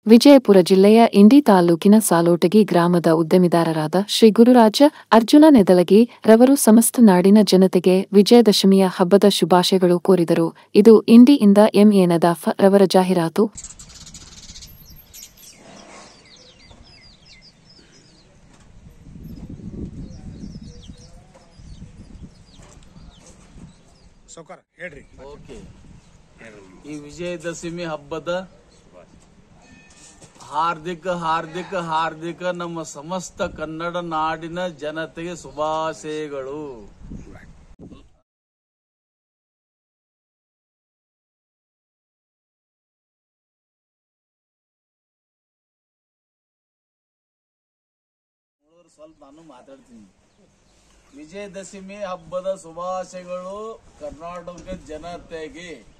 ವಿಜಯಪುರ ಜಿಲ್ಲೆಯ ಇಂಡಿ ತಾಲೂಕಿನ ಸಾಲೋಟಗಿ ಗ್ರಾಮದ ಉದ್ಯಮಿದಾರರಾದ ಶ್ರೀ ಗುರುರಾಜ ಅರ್ಜುನ ನೆದಲಗಿ ರವರು ಸಮಸ್ತ ನಾಡಿನ ಜನತೆಗೆ ವಿಜಯದಶಮಿಯ ಹಬ್ಬದ ಶುಭಾಶಯಗಳು ಕೋರಿದರು ಇದು ಇಂಡಿಯಿಂದ ಎಂಎ ನದಾಫ್ ರವರ ಜಾಹೀರಾತು ಸೌಕರ್ ಹೇಳ್ರಿ ಓಕೆ ಈ ವಿಜಯದಶಮಿ ಹಬ್ಬದ ಹಾರ್ದಿಕ ಹಾರ್ದಿಕ ಹಾರ್ದಿಕ ನಮ್ಮ ಸಮಸ್ತ ಕನ್ನಡ ನಾಡಿನ ಜನತೆಗೆ ಶುಭಾಶಯಗಳು ನೋಡೋರು ಸ್ವಲ್ಪ ನಾನು ಮಾತಾಡ್ತೀನಿ ವಿಜಯದಶಮಿ ಹಬ್ಬದ ಶುಭಾಶಯಗಳು ಕರ್ನಾಟಕ ಜನತೆಗೆ